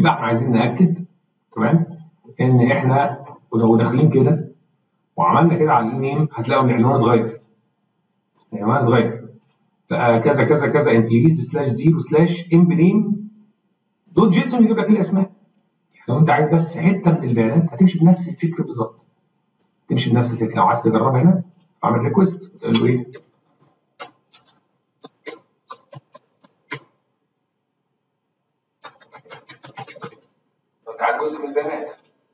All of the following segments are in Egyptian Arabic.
يبقى احنا عايزين ناكد تمام ان احنا ولو داخلين كده وعملنا كده على الاي نيم هتلاقوا ان العنوان اتغير العنوان اتغير بقى كذا كذا كذا امبليز سلاش زيرو سلاش امبليم دوت جيسون يجيب لك الاسماء لو انت عايز بس حته من البيانات هتمشي بنفس الفكر بالظبط تمشي بنفس الفكره لو عايز تجربها هنا اعمل ريكوست وتقول له ايه لو انت عايز جزء من البيانات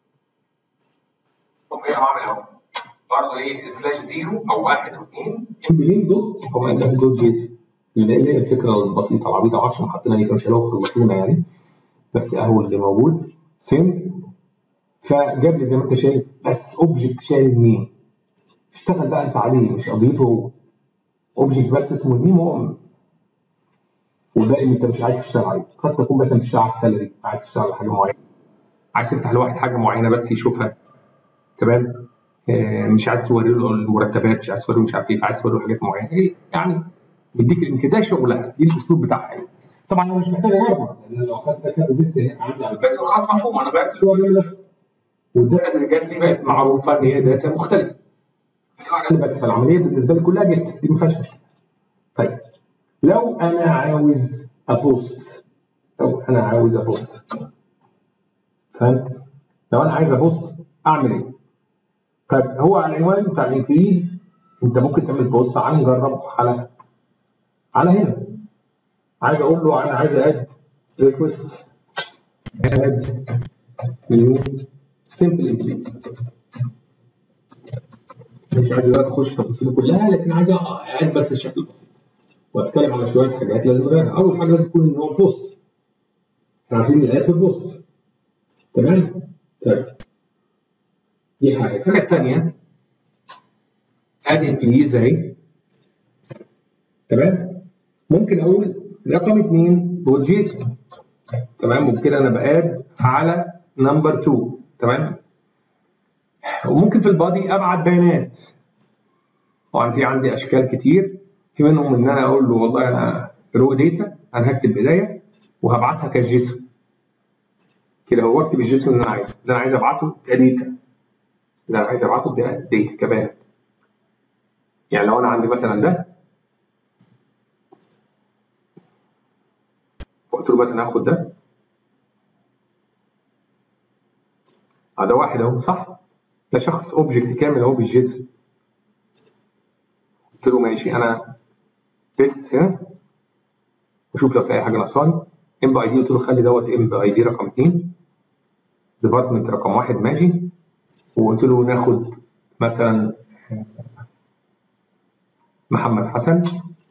قوم هنا بعمل اهو برضه ايه سلاش زيرو او واحد او اثنين امبلين دوت هو ده دوت جيسون اللي هي الفكره البسيطه العبيطه عشان حطينا دي كام شلوه خلصونا يعني بس اهو اللي موجود سن فجاب لي زي ما انت شايف بس اوبجكت شايل نيم اشتغل بقى انت عليه مش قضيته هو اوبجكت بس اسمه النيم هو والباقي اللي انت مش عايز تشتغل عليه قد تكون مثلا بتشتغل على السالري عايز تشتغل على حاجه معينه عايز تفتح لواحد حاجه معينه بس يشوفها تمام آه، مش عايز توري له المرتبات مش عايز توري له مش عارف ايه فعايز توري له حاجات معينه ايه يعني بيديك الامكانيه ده شغلها دي الاسلوب بتاعها يعني طبعا انا مش محتاج اجرب لان لو خدت كده لسه هناك عندي على بس خلاص مفهوم انا غيرت له الجوال بس والداتا الداتا اللي جات لي بقت معروفه ان هي داتا مختلفه بس فالعمليه بالنسبه لي كلها جت دي ما فيهاش مشكله. طيب لو انا عاوز ابوست لو انا عاوز ابوست فاهم لو انا عايز ابوست اعمل ايه؟ طيب هو على العنوان بتاع الانجليز انت ممكن تعمل بوست تعال نجرب على على هنا عايز اقول له انا عايز اد ريكوست اد نيو سمبل امبليت مش عايز دلوقتي اخش في تفاصيله كلها لكن عايز اعد بس الشكل البسيط واتكلم على شويه حاجات لازم تغيرها اول حاجه لازم تكون النوع بوست احنا عارفين الاد والبوست تمام طيب دي حاجه الحاجه الثانيه اد انكريز اهي تمام ممكن اقول رقم اثنين دوت جيسون تمام وبكده انا باد على نمبر 2 تمام وممكن في البادي ابعت بيانات طبعا في عندي اشكال كتير في منهم ان انا اقول له والله انا رو داتا انا هكتب بدايه وهبعتها كجيسون كده هو اكتب الجيسون اللي انا عايزه اللي انا عايز ابعته كديتا اللي انا عايز ابعته ده داتا كبيانات يعني لو انا عندي مثلا ده قلت له مثلا هاخد ده اه ده واحد اهو صح ده شخص اوبجكت كامل اهو بالجيسون قلت له ماشي انا بيست هنا واشوف لو في اي حاجه ناقصاني ام بي اي دي قلت له خلي دوت ام بي اي دي رقم اثنين ديبارتمنت رقم واحد ماشي وقلت له ناخد مثلا محمد حسن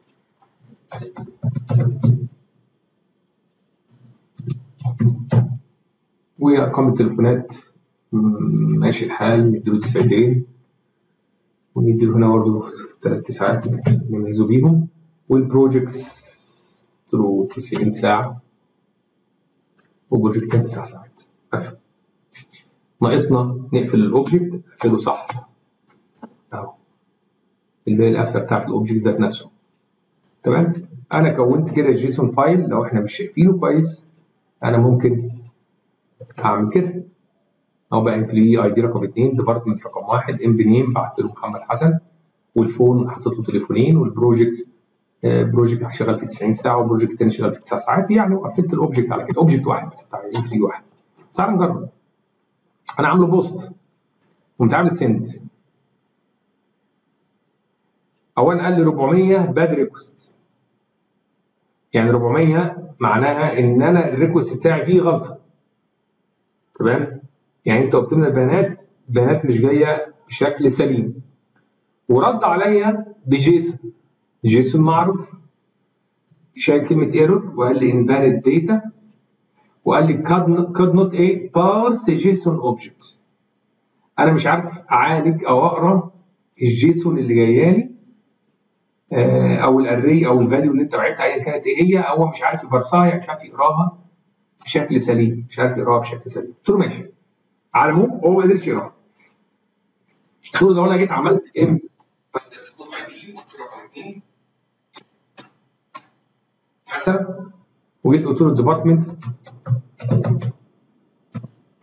وارقام التليفونات م- ماشي الحال نديله تسعتين ونديله هنا برضه ثلاث تسعات نميزه بيهم والبروجكتس قلت له 90 ساعة وبروجكتين 9 ساعات بس ناقصنا نقفل الاوبجكت نقفله صح اهو اللي هي القفله بتاعت الاوبجكت ذات نفسه تمام انا كونت كده الجيسون فايل لو احنا مش شايفينه كويس انا ممكن هعمل كده او بقى امبلوي اي دي رقم اثنين ديبارتمنت رقم واحد ام بي نيم بعت له محمد حسن والفون حطيت له تليفونين والبروجكت آه، بروجكت شغال في 90 ساعه وبروجكت تاني شغال في 9 ساعات يعني وقفلت الاوبجكت على كده اوبجكت واحد بس بتاع امبلوي واحد تعال نجرب انا عامله بوست وانت عامل سند اولا قال لي 400 باد ريكوست يعني 400 معناها ان انا الريكوست بتاعي فيه غلطه تمام يعني انت قلت لنا البيانات البيانات مش جايه بشكل سليم ورد عليا بجيسون جيسون معروف شايل كلمه ايرور وقال لي invalid data وقال لي could not, could not a parse JSON object انا مش عارف اعالج او اقرا الجيسون اللي جايه لي آه، او الاري او الفاليو اللي انت بعتها ايا كانت ايه هي هو مش عارف يبرصها يعني مش عارف يقراها بشكل سليم مش عارف يقراها بشكل سليم قلت له ماشي على العموم هو ما قدرش يقراها قلت له لو انا جيت عملت ام سبوت اي دي قلت له رقم اثنين مثلا وجيت قلت له الديبارتمنت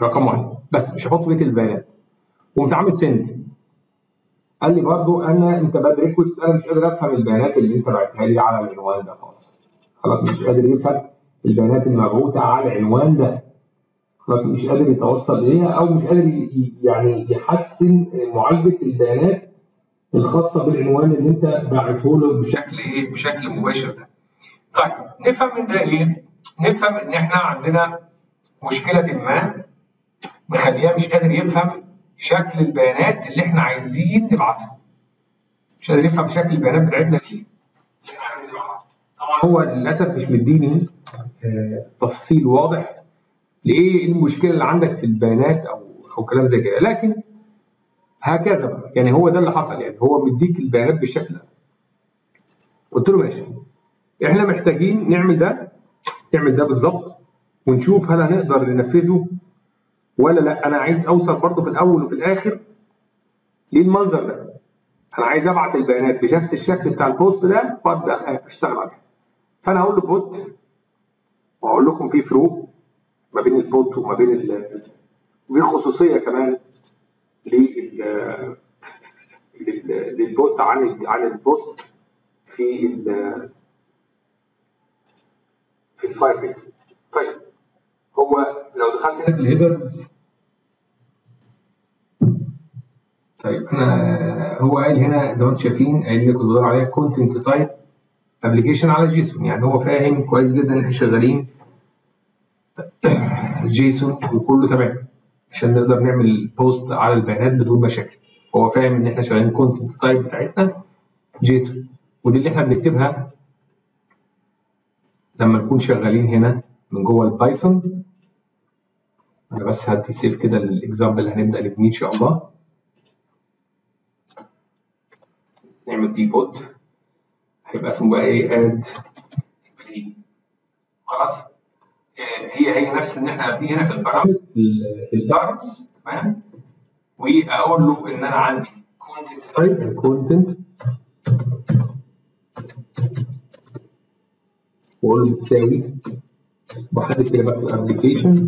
رقم واحد بس مش هحط بقيه البيانات وقمت عامل سند قال لي برضو انا انت باد ريكوست انا مش قادر افهم البيانات اللي انت بعتها لي على العنوان ده خالص خلاص مش قادر يفهم البيانات المبعوثه على العنوان ده خلاص مش قادر يتوصل اليها او مش قادر ي- يعني يحسن معالجه البيانات الخاصه بالعنوان اللي انت باعته له بشكل ايه بشكل مباشر ده طيب نفهم من ده ايه نفهم ان احنا عندنا مشكله ما مخليها مش قادر يفهم شكل البيانات اللي احنا عايزين نبعتها مش قادر يفهم شكل البيانات بتاعتنا دي اللي احنا عايزين نبعتها طبعا هو للاسف مش مديني آه، تفصيل واضح لايه المشكله اللي عندك في البيانات او او كلام زي كده لكن هكذا بقى يعني هو ده اللي حصل يعني هو مديك البيانات بالشكل ده قلت له ماشي احنا محتاجين نعمل ده نعمل ده بالظبط ونشوف هل هنقدر ننفذه ولا لا انا عايز اوصل برضه في الاول وفي الاخر للمنظر ده انا عايز ابعت البيانات بنفس الشكل بتاع البوست ده وابدا اشتغل عليه فانا هقول له بوت واقول لكم في فروق ما بين البوت وما بين ال وفي خصوصيه كمان لل لل- للبوت عن ال- عن البوست في ال في الفاير بيس طيب هو لو دخلت هنا في الهيدرز طيب انا هو قايل هنا زي ما انتم شايفين قايل لي كنت بدور عليها كونتنت تايب ابلكيشن على جيسون يعني هو فاهم كويس جدا ان احنا شغالين جيسون وكله تمام عشان نقدر نعمل بوست على البيانات بدون مشاكل هو فاهم ان احنا شغالين كونتنت تايب بتاعتنا جيسون ودي اللي احنا بنكتبها لما نكون شغالين هنا من جوه البايثون انا بس هدي سيف كده للاكزامبل اللي هنبدا نبنيه ان شاء الله نعمل بي بوت هيبقى اسمه بقى ايه اد خلاص آه، هي هي نفس ان احنا هبنيه هنا في البرامج في البارامز تمام واقول له ان انا عندي كونتنت تايب كونتنت واقول له بتساوي بحدد كده بقى الابلكيشن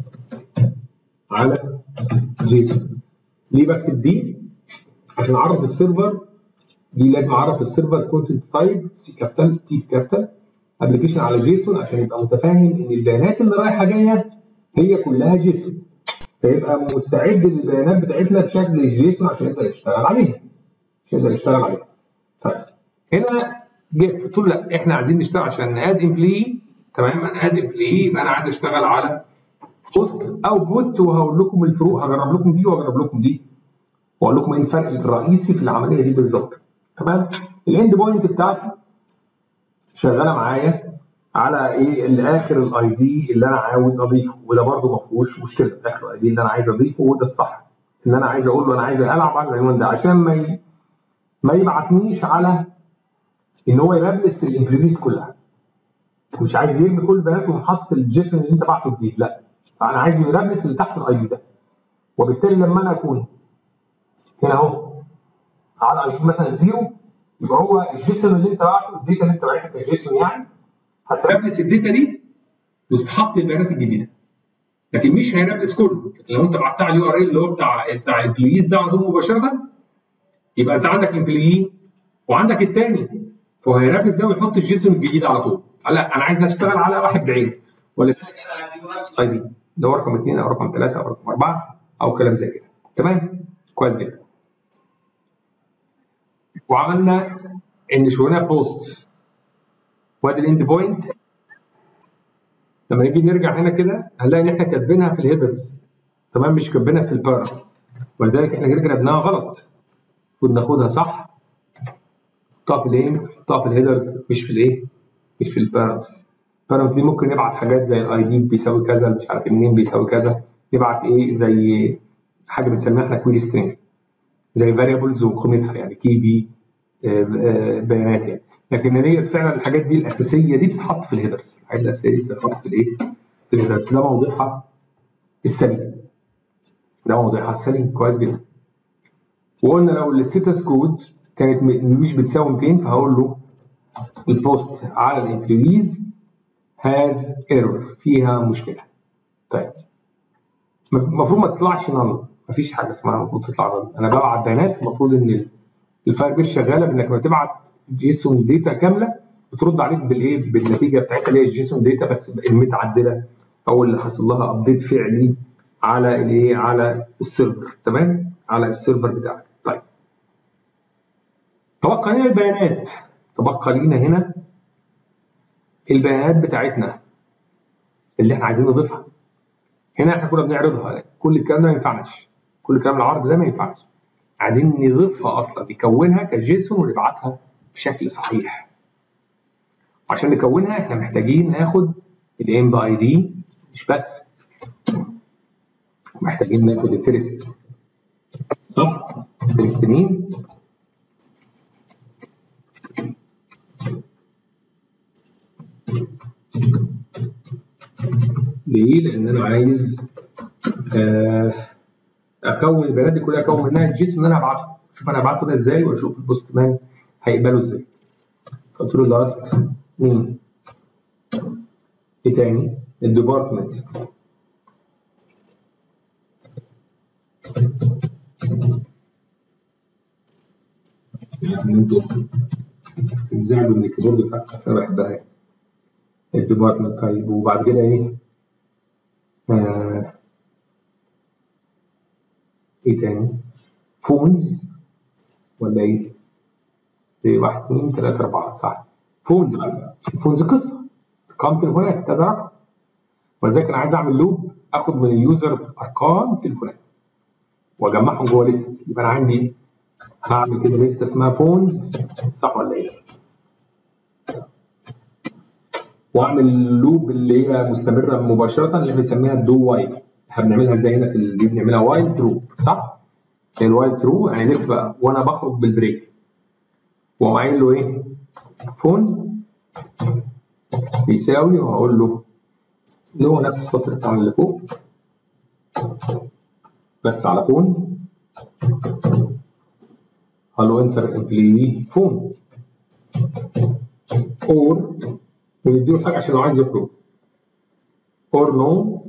على جيسون ليه بكتب دي؟ عشان اعرف السيرفر دي لازم اعرف السيرفر كونتنت تايب سي كابيتال تي كابيتال ابلكيشن على جيسون عشان يبقى متفاهم ان البيانات اللي رايحه جايه هي كلها جيسون فيبقى مستعد للبيانات بتاعتنا بشكل جيسون عشان يقدر يشتغل عليها عشان يقدر يشتغل عليها طيب هنا جبت قلت له لا احنا عايزين نشتغل عشان ناد امبلي تمام انا اد امبلي يبقى انا عايز اشتغل على بوست او بوت وهقول لكم الفروق هجرب لكم دي واجرب لكم دي واقول لكم ايه الفرق الرئيسي في العمليه دي بالظبط تمام الاند بوينت بتاعتي شغاله معايا على ايه الاخر الاي دي اللي انا عاوز اضيفه وده برده ما فيهوش مشكله اخر الاي دي اللي انا عايز اضيفه وده الصح ان انا عايز اقول له انا عايز العب على العنوان ده عشان ما ي... ما يبعتنيش على ان هو يلبس الانترفيس كلها مش عايز يرمي كل البيانات ومحطه الجيسون اللي انت بعته جديد لا فانا عايز يلبس اللي تحت الاي دي ده وبالتالي لما انا اكون هنا اهو على اي دي مثلا زيرو يبقى هو الجيسون اللي انت بعته الداتا اللي انت بعتها كجيسون يعني هتلبس الداتا دي وتحط البيانات الجديده لكن مش هيلبس كله لو انت بعتها على اليو ار ال اللي هو بتاع بتاع الامبلويز ده عندهم مباشره يبقى انت عندك امبلوي وعندك الثاني فهو هيلبس ده ويحط الجيسون الجديد على طول لا انا عايز اشتغل على واحد بعيد ولذلك انا هديله نفس الاي دي اللي هو رقم اثنين او رقم ثلاثه او رقم اربعه او كلام زي كده تمام كويس جدا وعملنا ان شغلنا بوست وادي الاند بوينت لما نيجي نرجع هنا كده هنلاقي ان احنا كاتبينها في الهيدرز تمام مش كاتبينها في البارت ولذلك احنا كده كتبناها غلط المفروض ناخدها صح نحطها في الايه؟ نحطها في الهيدرز مش في الايه؟ مش في البارامز البارامز دي ممكن نبعت حاجات زي الاي دي بيساوي كذا مش عارف منين بيساوي كذا نبعت ايه زي حاجه بنسميها احنا كويري سترينج زي فاريبلز وقيمتها يعني كي بي بيانات يعني لكن هي فعلا الحاجات دي الاساسيه دي بتتحط في الهيدرز الحاجات الاساسيه دي بتتحط في الايه؟ في الهيدرز ده موضوعها السليم ده موضوعها السليم كويس جدا وقلنا لو الستاتس كود كانت مش بتساوي 200 فهقول له البوست على الامبلويز هاز ايرور فيها مشكله طيب المفروض ما تطلعش نل مفيش حاجه اسمها المفروض تطلع نل انا ببعت بيانات المفروض ان الفاير بيس شغاله بانك لما تبعت جيسون داتا كامله بترد عليك بالايه بالنتيجه بتاعتها اللي هي الجيسون داتا بس متعدله او اللي حصل لها ابديت فعلي على الايه على السيرفر تمام على السيرفر بتاعك طيب تبقى لنا البيانات تبقى لينا هنا البيانات بتاعتنا اللي احنا عايزين نضيفها هنا احنا كنا بنعرضها كل الكلام ده ما ينفعناش كل الكلام العرض ده ما ينفعش عايزين نضيفها اصلا نكونها كجيسون ونبعتها بشكل صحيح عشان نكونها احنا محتاجين ناخد الام بي اي دي مش بس محتاجين ناخد الفيرست صح فيرست مين ليه؟ لان انا عايز آه اكون البيانات دي كلها اكون منها الجيسون اللي انا هبعته شوف انا هبعته ده ازاي واشوف البوست مان هيقبله ازاي قلت له لاست مين ايه تاني الديبارتمنت يعني انتوا تنزعجوا من الكيبورد بتاعتي بس انا بحبها يعني الديبارتمنت طيب وبعد كده ايه آه ايه تاني فونز ولا ايه؟ ايه واحد اثنين ثلاثة أربعة صح فونز فونز قصة أرقام تليفونات كذا رقم ولذلك أنا عايز أعمل لوب آخد من اليوزر أرقام تليفونات وأجمعهم جوه ليست يبقى أنا عندي هعمل كده ليست اسمها فونز صح ولا إيه؟ واعمل لوب اللي هي مستمره مباشره اللي بنسميها الدو وايل احنا بنعملها ازاي هنا في اللي بنعملها وايل ترو صح؟ الوايل ترو يعني نكتب بقى وانا بخرج بالبريك واقوم قايل له ايه؟ فون بيساوي وهقول له اللي هو نفس السطر بتاع اللي فوق بس على فون هلو انتر امبلي فون اور ونديله حاجه عشان لو عايز يخرج or no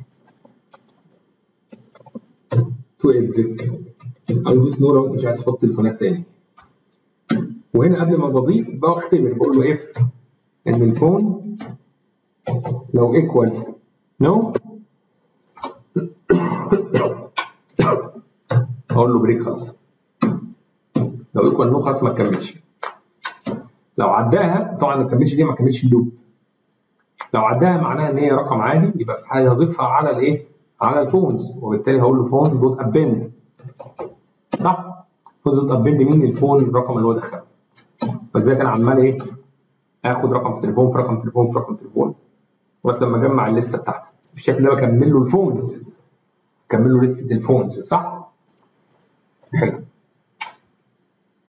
to exit او دوس نو لو انت مش عايز تحط تليفونات تاني وهنا قبل ما بضيف بختبر بقول له اف ان الفون لو ايكوال نو اقول له بريك خلاص لو ايكوال نو خلاص ما تكملش لو عداها طبعا ما تكملش دي ما تكملش اللوب لو عداها معناها ان هي رقم عادي يبقى في حاجه هضيفها على الايه؟ على الفونز وبالتالي هقول له فونز دوت ابند صح؟ فونز دوت ابند مين الفون الرقم اللي هو دخله فلذلك انا عمال ايه؟ اخد رقم تليفون في رقم تليفون في رقم تليفون لغايه لما اجمع الليسته بتاعتي بالشكل ده بكمل له الفونز بكمل له لسته الفونز صح؟ حلو